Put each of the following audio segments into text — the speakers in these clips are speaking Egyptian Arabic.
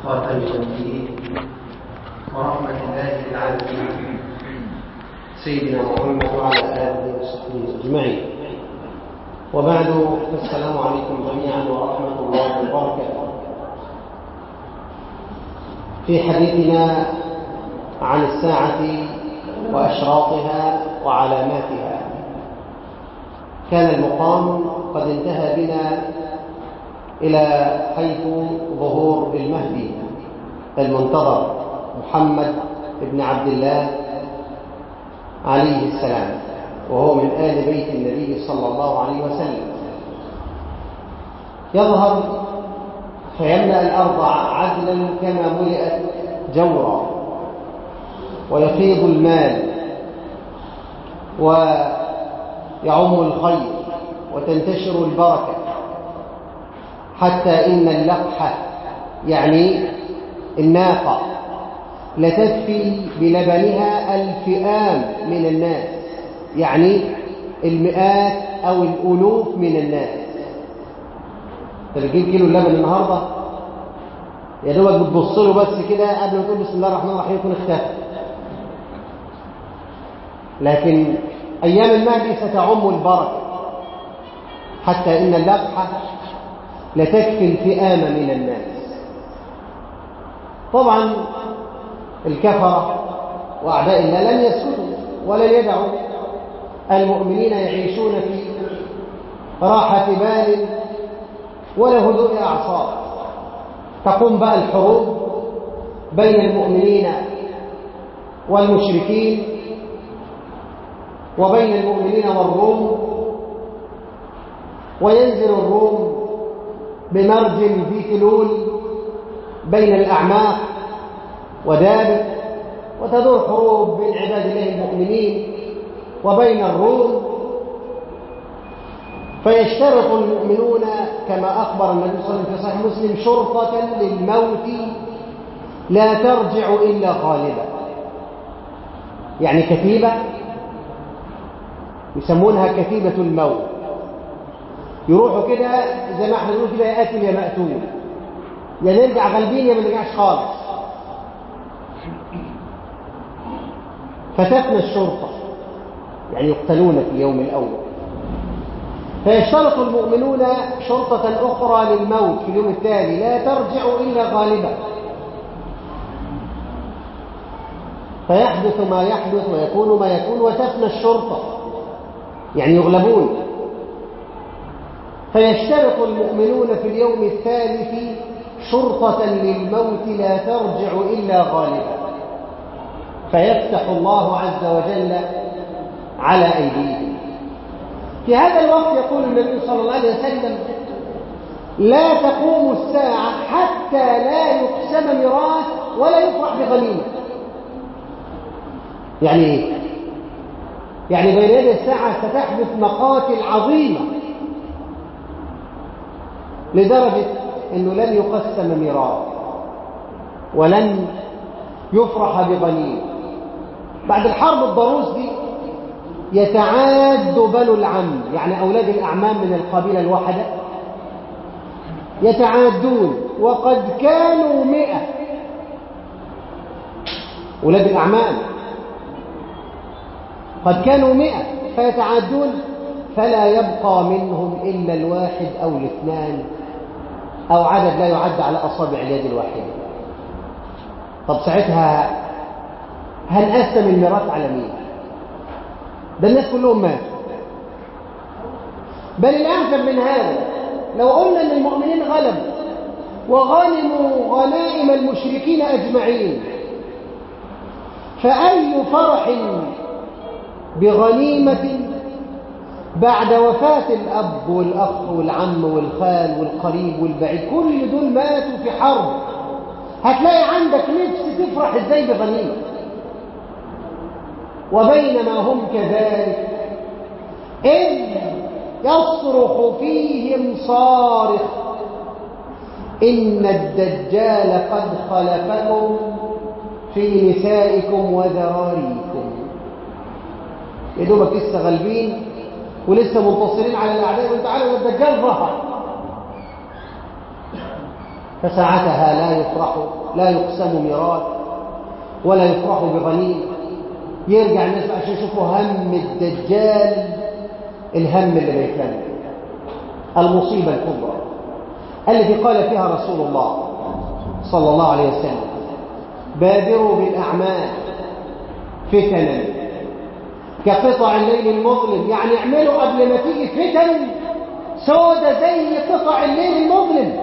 خاتم النبيين ورحمة الله العالمين سيدنا محمد وعلى آله وصحبه أجمعين وبعد فالسلام عليكم جميعا ورحمة الله وبركاته في حديثنا عن الساعة وأشراطها وعلاماتها كان المقام قد انتهى بنا إلى حيث ظهور المهدي المنتظر محمد بن عبد الله عليه السلام وهو من آل بيت النبي صلى الله عليه وسلم يظهر فيملأ الأرض عدلا كما ملئت جورا ويفيض المال ويعم الخير وتنتشر البركة حتى إن اللقحة يعني الناقة لتدفي بلبنها الفئام من الناس يعني المئات أو الألوف من الناس تجيب كيلو اللبن النهاردة يا دوبك بتبص له بس كده قبل ما تقول بسم الله الرحمن الرحيم يكون اختفى لكن أيام المهدي ستعم البركة حتى إن اللقحة لتكفي الفئام من الناس طبعا الكفرة وأعداء الله لن يسكتوا ولن يدعوا المؤمنين يعيشون في راحة بال ولا هدوء أعصاب تقوم بقى الحروب بين المؤمنين والمشركين وبين المؤمنين والروم وينزل الروم بمرج في تلول بين الأعماق ودابق وتدور حروب بين عباد الله المؤمنين وبين الروم فيشترط المؤمنون كما أخبر النبي صلى الله عليه وسلم في صحيح مسلم شرطة للموت لا ترجع إلا غالبا يعني كتيبة يسمونها كتيبة الموت يروحوا كده زي ما احنا بنقول كده يا قاتل يا مقتول يا نرجع غالبين يا ما نرجعش خالص فتفنى الشرطة يعني يقتلون في اليوم الأول فيشترط المؤمنون شرطة أخرى للموت في اليوم التالي لا ترجع إلا غالبا فيحدث ما يحدث ويكون ما يكون وتفنى الشرطة يعني يغلبون فيشترط المؤمنون في اليوم الثالث شرطة للموت لا ترجع إلا غالبا فيفتح الله عز وجل على أيديهم في هذا الوقت يقول النبي صلى الله عليه وسلم لا تقوم الساعة حتى لا يقسم ميراث ولا يفرح بغنيمة يعني ايه؟ يعني بين يدي الساعة ستحدث مقاتل عظيمة لدرجة أنه لن يقسم ميراث ولن يفرح بغنيمة بعد الحرب الضروس دي يتعاد بنو العم يعني أولاد الأعمام من القبيلة الواحدة يتعادون وقد كانوا مئة أولاد الأعمام قد كانوا مئة فيتعادون فلا يبقى منهم إلا الواحد أو الاثنان أو عدد لا يعد على أصابع اليد الواحدة طب ساعتها هنقسم الميراث على مين ده الناس كلهم ماتوا بل الأعجب من هذا لو قلنا أن المؤمنين غلبوا وغنموا غنائم المشركين أجمعين فأي فرح بغنيمة بعد وفاة الأب والأخ والعم والخال والقريب والبعيد كل دول ماتوا في حرب هتلاقي عندك نفس تفرح ازاي بغنيمة وبينما هم كذلك إذ يصرخ فيهم صارخ إن الدجال قد خلفكم في نسائكم وذراريكم يا دوبك لسه غالبين ولسه منتصرين على الأعداء وانت عارف الدجال ظهر فساعتها لا يفرح لا يقسم ميراث ولا يفرح بغنيمه يرجع الناس عشان يشوفوا هم الدجال الهم اللي بيتكلم المصيبة الكبرى التي قال فيها رسول الله صلى الله عليه وسلم بادروا بالأعمال فتنا كقطع الليل المظلم يعني اعملوا قبل ما تيجي فتن سودة زي قطع الليل المظلم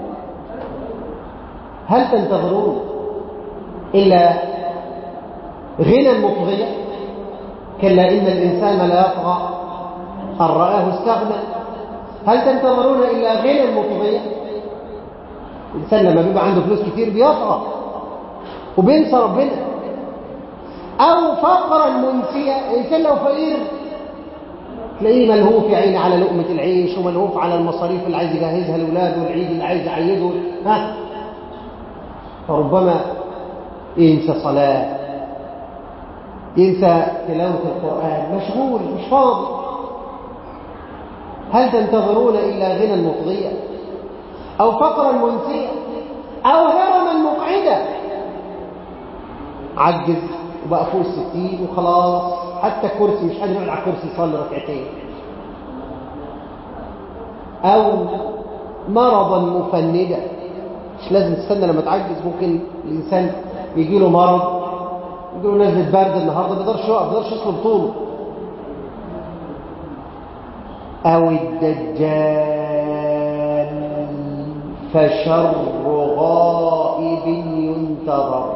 هل تنتظرون إلا غنى مطغية كلا إن الإنسان لا يطغى أن رآه استغنى هل تنتظرون إلا غنى مطغية الإنسان لما بيبقى عنده فلوس كتير بيطغى وبينسى ربنا أو فقرا منسيا الإنسان لو فقير تلاقيه ملهوف يا عيني على لقمة العيش وملهوف على المصاريف اللي عايز يجهزها لأولاده والعيد اللي عايز يعيده ها فربما ينسى صلاة ينسى تلاوة القرآن مشغول مش فاضي هل تنتظرون إلا غنى مطغية أو فقرا منسيا أو هرما مقعدا عجز وبقى فوق الستين وخلاص حتى كرسي مش قادر يقعد على الكرسي يصلي ركعتين أو مرضا مفندا مش لازم تستنى لما تعجز ممكن الإنسان يجي له مرض يجي له نزلة برد النهارده ما يقدرش يقف ما يقدرش يصلب طوله أو الدجال فشر غائب ينتظر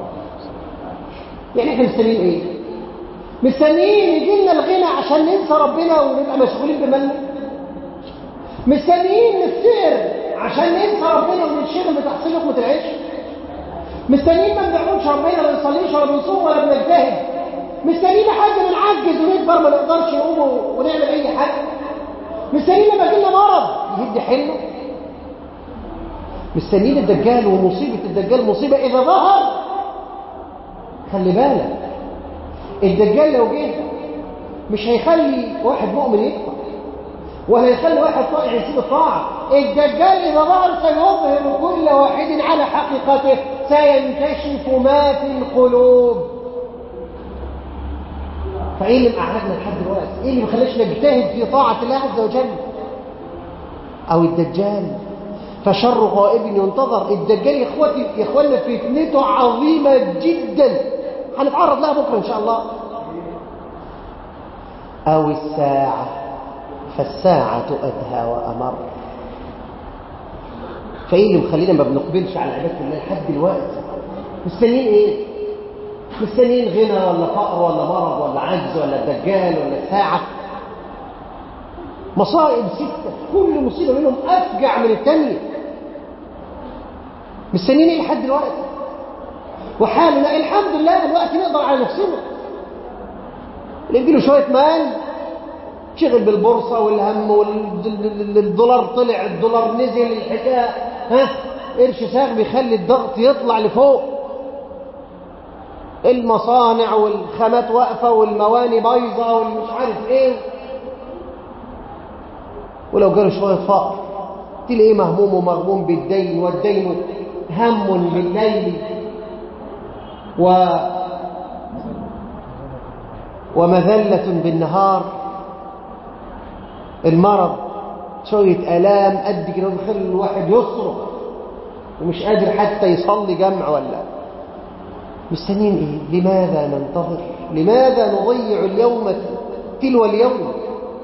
يعني احنا مستنيين ايه مستنيين يجي لنا الغنى عشان ننسى ربنا ونبقى مشغولين بمالنا مستنيين نفتقر عشان ننسى ربنا وننشغل بتحصيل لقمه العيش مستنيين ما بنعبدش ربنا ما بنصليش ولا بنصوم ولا بنجتهد مستنيين لحد ما نعجز ونكبر ما نقدرش نقوم ونعمل اي حاجه مستنيين لما يجي لنا مرض يهد حلو مستنيين الدجال ومصيبه الدجال مصيبه اذا ظهر خلي بالك الدجال لو جه مش هيخلي واحد مؤمن يكفر ولا يخلي واحد طائع يسيب الطاعة الدجال إذا ظهر سيظهر كل واحد على حقيقته سينكشف ما في القلوب فإيه اللي مقعدنا لحد دلوقتي؟ إيه اللي مخليش نجتهد في طاعة الله عز وجل؟ أو الدجال فشر غائب ينتظر الدجال يا اخواتي يا اخوانا فتنته عظيمة جدا هنتعرض لها بكرة إن شاء الله أو الساعة فالساعة أدهى وأمر فإيه اللي مخلينا ما بنقبلش على عبادة الله لحد دلوقتي مستنيين إيه مستنيين غنى ولا فقر ولا مرض ولا عجز ولا دجال ولا ساعة مصائب ستة كل مصيبة منهم أفجع من الثانية مستنيين إيه لحد دلوقتي وحالنا الحمد لله دلوقتي نقدر على نفسنا نديله شوية مال شغل بالبورصة والهم والدولار طلع الدولار نزل الحكاية ها قرش ساغ بيخلي الضغط يطلع لفوق المصانع والخامات واقفة والمواني بايظة والمش عارف ايه ولو جاله شوية فقر تلاقيه مهموم ومغموم بالدين والدين هم بالليل و ومذلة بالنهار المرض شوية آلام قد كده بيخلي الواحد يصرخ ومش قادر حتى يصلي جمع ولا مستنين ايه لماذا ننتظر لماذا نضيع اليوم تلو اليوم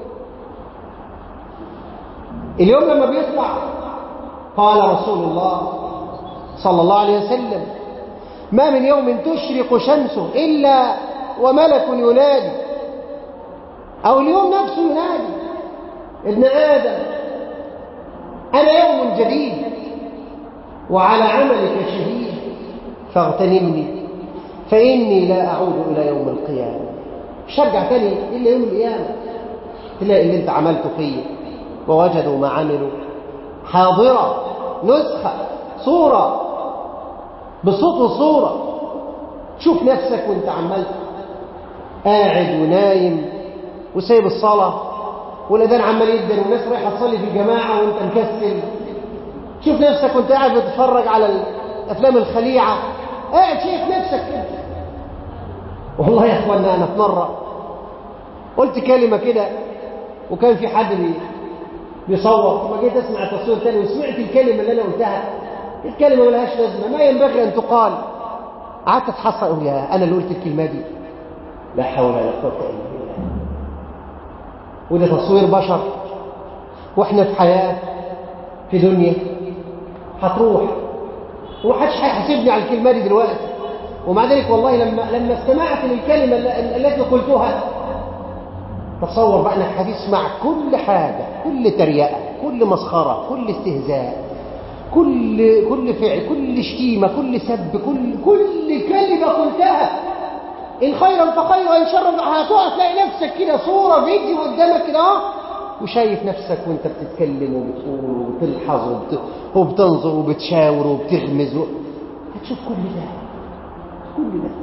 اليوم لما بيطلع قال رسول الله صلى الله عليه وسلم ما من يوم تشرق شمسه إلا وملك ينادي أو اليوم نفسه ينادي ابن آدم أنا يوم جديد وعلى عملك شهيد فاغتنمني فإني لا أعود إلى يوم القيامة مش هرجع تاني إلا يوم القيامة تلاقي اللي انت عملته فيه ووجدوا ما عملوا حاضرة نسخة صورة بصوت وصورة شوف نفسك وانت عمال قاعد ونايم وسايب الصلاة والأذان عمال يدن والناس رايحة تصلي في الجماعة وانت مكسل شوف نفسك وانت قاعد بتتفرج على الافلام الخليعه قاعد شايف نفسك كده والله يا اخوانا انا في مره قلت كلمه كده وكان في حد بي بيصور ما جيت اسمع تصوير تاني وسمعت الكلمه اللي انا قلتها الكلمه ملهاش لازمه ما ينبغي ان تقال قعدت اتحصى اقول يا انا اللي قلت الكلمه دي لا حول ولا قوه الا بالله وده تصوير بشر واحنا في حياه في دنيا هتروح ومحدش هيحاسبني على الكلمه دي دلوقتي ومع ذلك والله لما لما استمعت للكلمه التي قلتها تصور بقى انك هتسمع كل حاجه كل تريقه كل مسخره كل استهزاء كل كل فعل كل شتيمه كل سب كل كل كلمه قلتها ان خيرا فخير وان شرا هتقف تلاقي نفسك كده صوره فيديو قدامك كده اهو وشايف نفسك وانت بتتكلم وبتقول وبتلحظ وبت... وبتنظر وبتشاور وبتغمز و... هتشوف كل ده كل ده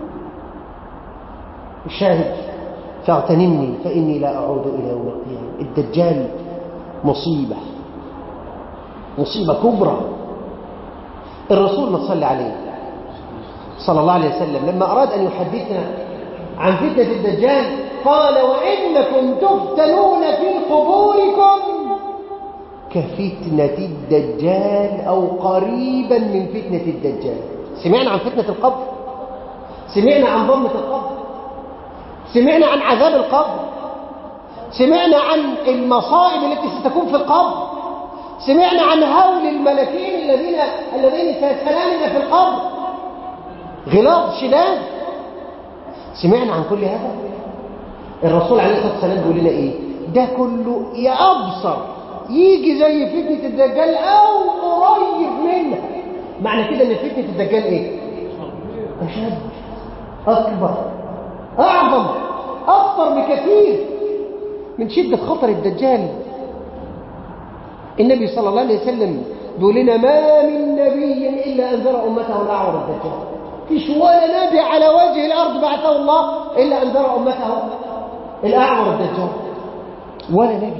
الشاهد فاغتنمني فإني لا أعود إلى يوم القيامة الدجال مصيبة مصيبة كبرى الرسول ما صلى عليه صلى الله عليه وسلم لما أراد أن يحدثنا عن فتنة الدجال قال وإنكم تفتنون في قبوركم كفتنة الدجال أو قريبا من فتنة الدجال سمعنا عن فتنة القبر سمعنا عن ضمة القبر سمعنا عن عذاب القبر سمعنا عن المصائب التي ستكون في القبر سمعنا عن هول الملكين الذين الذين سيسكنان في القبر غلاظ شداد سمعنا عن كل هذا الرسول عليه الصلاه والسلام بيقول لنا ايه ده كله يا ابصر يجي زي فتنه الدجال او قريب منها معنى كده ان فتنه الدجال ايه اشد اكبر اعظم اخطر بكثير من شده خطر الدجال النبي صلى الله عليه وسلم بيقول لنا ما من نبي الا انذر امته الاعور الدجال فيش ولا نبي على وجه الارض بعثه الله الا انذر امته الاعور الدجال ولا نبي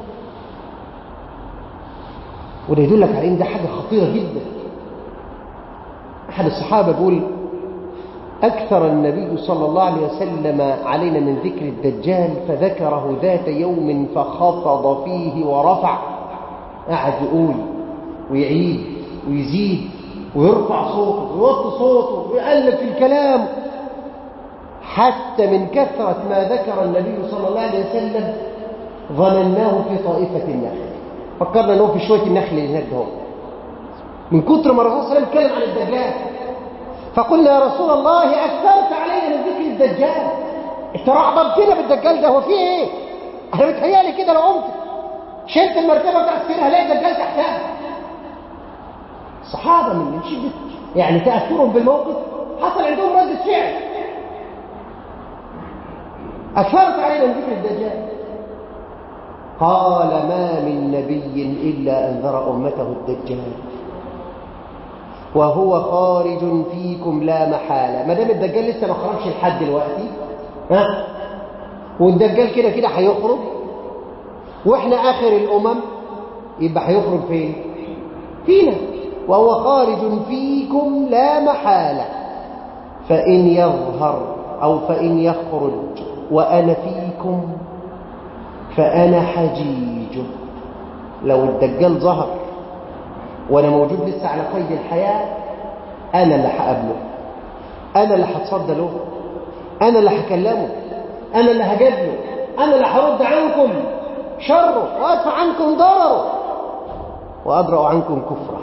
وده يدلك على ان ده حاجه خطيره جدا احد الصحابه بيقول اكثر النبي صلى الله عليه وسلم علينا من ذكر الدجال فذكره ذات يوم فخفض فيه ورفع قعد يقول ويعيد ويزيد ويرفع صوته ويوطي صوته ويقلب في الكلام حتى من كثرة ما ذكر النبي صلى الله عليه وسلم ظنناه في طائفة النخل فكرنا انه في شوية النخل اللي هناك ده من كتر ما الرسول صلى الله عليه وسلم اتكلم عن الدجال فقلنا يا رسول الله أكثرت علينا من ذكر الدجال انت رعبتنا بالدجال ده هو فيه ايه انا متهيألي كده لو قمت شلت المرتبة بتاعت السيرة هلاقي الدجال تحتها الصحابة من شدة يعني تأثرهم بالموقف حصل عندهم ردة فعل أكثرت علينا من ذكر الدجال قال ما من نبي إلا أنذر أمته الدجال وهو خارج فيكم لا محالة ما دام الدجال لسه ما خرجش لحد دلوقتي ها والدجال كده كده هيخرج واحنا آخر الأمم يبقى هيخرج فين فينا وهو خارج فيكم لا محالة فإن يظهر أو فإن يخرج وأنا فيكم فأنا حجيجه لو الدجال ظهر وأنا موجود لسه على قيد الحياة أنا اللي هقابله أنا اللي هتصدى له أنا اللي هكلمه أنا اللي هجادله أنا اللي هرد عنكم شره وأدفع عنكم ضرره وأدرأ عنكم كفره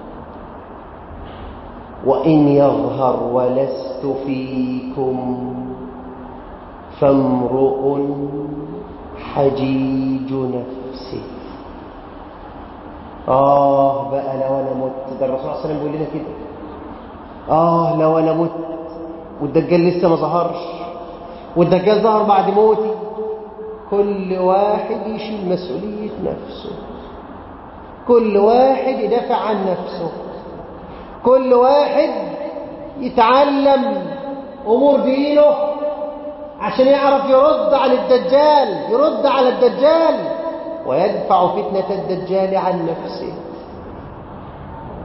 وإن يظهر ولست فيكم فامرؤ حجيج نفسه آه بقى لو أنا مت ده الرسول صلى الله عليه وسلم بيقول لنا كده آه لو أنا مت والدجال لسه ما ظهرش والدجال ظهر بعد موتي كل واحد يشيل مسؤولية نفسه كل واحد يدافع عن نفسه كل واحد يتعلم أمور دينه عشان يعرف يرد على الدجال يرد على الدجال ويدفع فتنة الدجال عن نفسه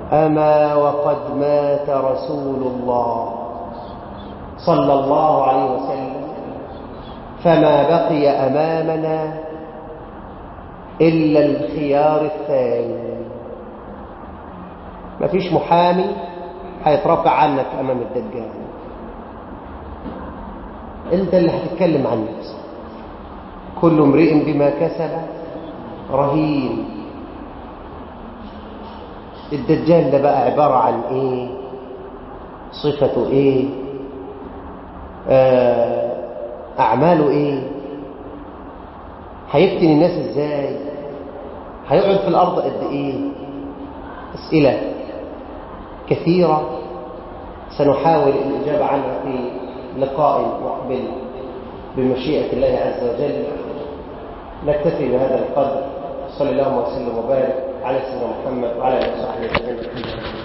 أما وقد مات رسول الله صلى الله عليه وسلم فما بقي أمامنا إلا الخيار الثاني مفيش محامي هيترفع عنك أمام الدجال أنت اللي هتتكلم عن نفسك كل امرئ بما كسب رهين الدجال ده بقى عبارة عن ايه صفته ايه آه اعماله ايه هيفتن الناس ازاي هيقعد في الارض قد ايه اسئلة كثيرة سنحاول الاجابة عنها في لقاء مقبل بمشيئة الله عز وجل نكتفي بهذا القدر صلى الله وسلم وبارك على سيدنا محمد وعلى اله وصحبه اجمعين